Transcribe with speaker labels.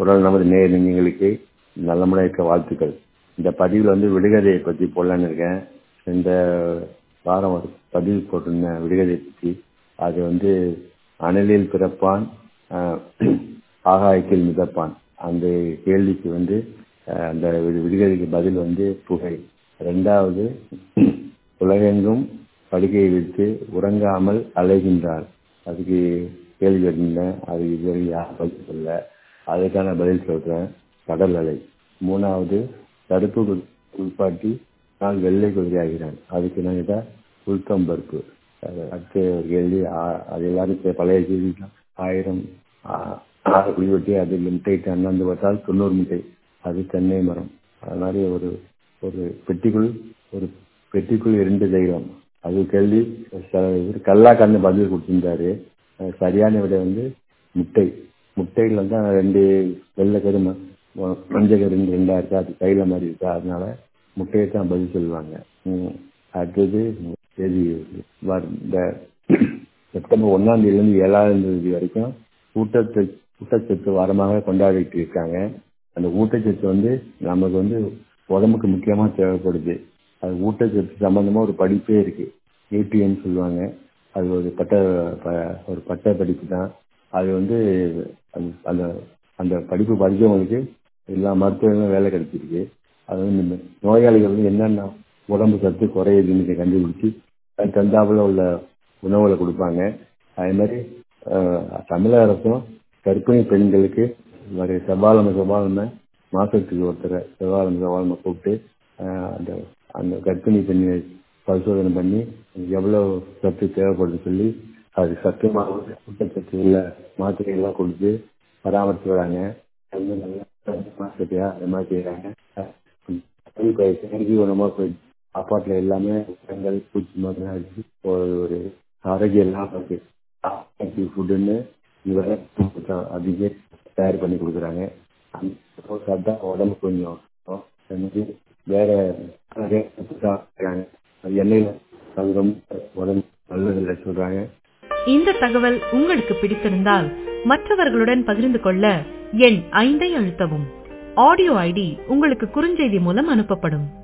Speaker 1: குரல் நமது நேர் நெஞ்சங்களுக்கு நல்ல முறை இருக்க வாழ்த்துக்கள் இந்த பதிவில் வந்து விடுகதையை பற்றி போடலான்னு இருக்கேன் இந்த வாரம் ஒரு பதிவு போட்டிருந்தேன் விடுகதையை பற்றி அது வந்து அனலில் பிறப்பான் ஆஹ், ஆகாயத்தில் மிதப்பான் அந்த கேள்விக்கு வந்து ஆஹ், அந்த விடு- விடுகதைக்கு பதில் வந்து புகை ரெண்டாவது உலகெங்கும் படுக்கையை விட்டு உறங்காமல் அலைகின்றார் அதுக்கு கேள்வி கேட்டிருந்தேன் அது இதுவரை யார் பதில் சொல்ல அதுக்கான பதில் சொல்றேன் கடல் அலை மூணாவது தடுப்பு கு- குளிப்பாட்டி நான் வெள்ளை குதிரையாகிறான் அதுக்கு நான் கேட்டா உளுத்தம் பருப்பு அது அடுத்த ஒரு கேள்வி ஆ- அது எல்லாரும் இப்ப பழைய கேள்வி தான் ஆயிரம் ஆ- ஆறு குழி வெட்டி அதில் முட்டையிட்டு அண்ணாந்து பார்த்தால் தொண்ணூறு முட்டை அது தென்னை மரம் அது மாதிரி ஒரு ஒரு பெட்டிக்குள் ஒரு பெட்டிக்குள் இரண்டு தெய்வம் அது கேள்வி ச- இவரு கல்லாக்கான்னு பதில் கொடுத்திருந்தாரு அது சரியான விடை வந்து முட்டை முட்டைகள் வந்து ரெண்டு வெள்ளை கரு ம- ம- மஞ்சள் கரு ரெண்டா இருக்கா அது கையில மாதிரி இருக்கா அதனால முட்டையை தான் பதில் சொல்லுவாங்க ம். அடுத்தது தேதி வர- இந்த செப்டம்பர் ஒன்னாம் தேதியிலிருந்து ஏழாம் தேதி வரைக்கும் ஊட்டச்சத்து ஊட்டச்சத்து வாரமாக கொண்டாடிட்டு இருக்காங்க அந்த ஊட்டச்சத்து வந்து நமக்கு வந்து உடம்புக்கு முக்கியமா தேவைப்படுது அது ஊட்டச்சத்து சம்பந்தமா ஒரு படிப்பே இருக்கு ஏடிஎம் சொல்லுவாங்க அது ஒரு பட்ட ப- ஒரு பட்ட படிப்பு தான் அது வந்து அந்த- அந்த அந்த படிப்பு படிச்சவங்களுக்கு எல்லா மருத்துவங்களும் வேலை கிடைச்சிருக்கு அது வந்து இந்த நோயாளிகள் வந்து என்னென்ன உடம்பு சத்து குறையுதுன்னு கண்டுபிடிச்சு அதுக்கு தந்தாப்புல உள்ள உணவுகளை கொடுப்பாங்க அதே மாதிரி அஹ், தமிழக அரசும் கர்ப்பிணி பெண்களுக்கு ஒரு செவ்வாழமை செவ்வாழமை மாசத்துக்கு ஒருத்தரை செவ்வாழமை செவ்வாழமை கூப்பிட்டு அஹ், அந்த அந்த கர்ப்பிணி பெண்ணை பரிசோதனை பண்ணி எவ்வளவு சத்து தேவைப்படுதுன்னு சொல்லி அது சத்து மாவு ஊட்டச்சத்து உள்ள மாத்திரைகள்லாம் கொடுத்து பராமரித்து வராங்க அது வந்து நல்லா மாசத்தையா அது மாதிரி செய்யறாங்க இப்போ செயற்கை உணமா போய் அப்பாட்டில் எல்லாமே உரங்கள் பூச்சி மருந்து அடிச்சு ஒரு ஒரு ஆரோக்கியம் எல்லாம் இருக்கு ஆரோக்கிய ஃபுட்டுன்னு இவரை அதிக தயார் பண்ணி கொடுக்குறாங்க அந்த சாப்பிட்டா உடம்பு கொஞ்சம் வந்து வேற நிறைய சத்து சாப்பிடுறாங்க அது எண்ணெயில் அது ரொம்ப உடம்பு நல்லதில்லை சொல்றாங்க
Speaker 2: இந்த தகவல் உங்களுக்கு பிடித்திருந்தால் மற்றவர்களுடன் பகிர்ந்து கொள்ள எண் ஐந்தை அழுத்தவும் ஆடியோ ஐடி உங்களுக்கு குறுஞ்செய்தி மூலம் அனுப்பப்படும்